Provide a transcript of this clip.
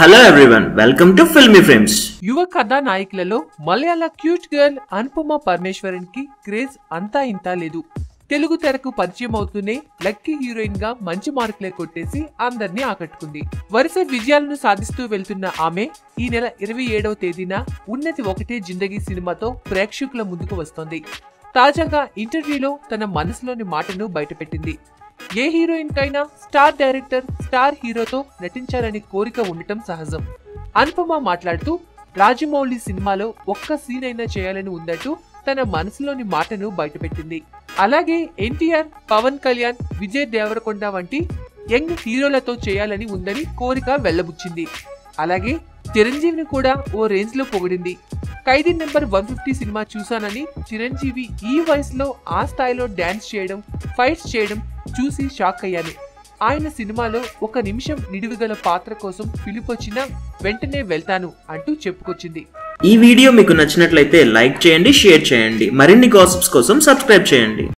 hello everyone welcome to Filmy Frames యువ కథానాయకులలో Malayalam cute girl Anupama Parameswaran కి క్రేజ్ అంతా ఇంతా లేదు తెలుగు తెరకు పరిచయం అవుతూనే లక్కీ హీరోయిన్ గా మంచి మార్కులే కొట్టేసి అందరినీ ఆకట్టుకుంది వరుస విజయాలను సాధిస్తూ వెళ్తున్న ఆమె ఈ నెల ఇరవై ఏడవ తేదీన ఉన్నతి ఒకటే జిందగీ సినిమాతో ప్రేక్షకుల ముందుకు వస్తోంది తాజాగా ఇంటర్వ్యూలో తన మనసులోని మాటను బయటపెట్టింది ఏ హీరోయిన్ కైనా స్టార్ డైరెక్టర్ స్టార్ హీరోతో నటించాలని కోరిక ఉండటం సహజం అనుపమ మాట్లాడుతూ రాజమౌళి సినిమాలో ఒక్క సీన్ అయినా చేయాలని ఉందంటూ తన మనసులోని మాటను బయటపెట్టింది అలాగే ఎన్టీఆర్ పవన్ కళ్యాణ్ విజయ్ దేవరకొండ వంటి యంగ్ హీరోలతో చేయాలని ఉందని కోరిక వెళ్లబుచ్చింది అలాగే చిరంజీవిని కూడా ఓ రేంజ్ లో పొగిడింది Khaidi number one fifty cinema చూశానని చిరంజీవి ఈ వయసులో ఆ స్థాయిలో డాన్స్ చేయడం ఫైట్స్ చేయడం చూసి షాక్ అయ్యాను ఆయన సినిమాలో ఒక నిమిషం నిడివిగల పాత్ర కోసం పిలుపొచ్చినా వెంటనే వెళ్తాను అంటూ చెప్పుకొచ్చింది ఈ వీడియో మీకు నచ్చినట్లయితే లైక్ చేయండి షేర్ చేయండి మరిన్ని గాసిప్స్ కోసం సబ్స్క్రైబ్ చేయండి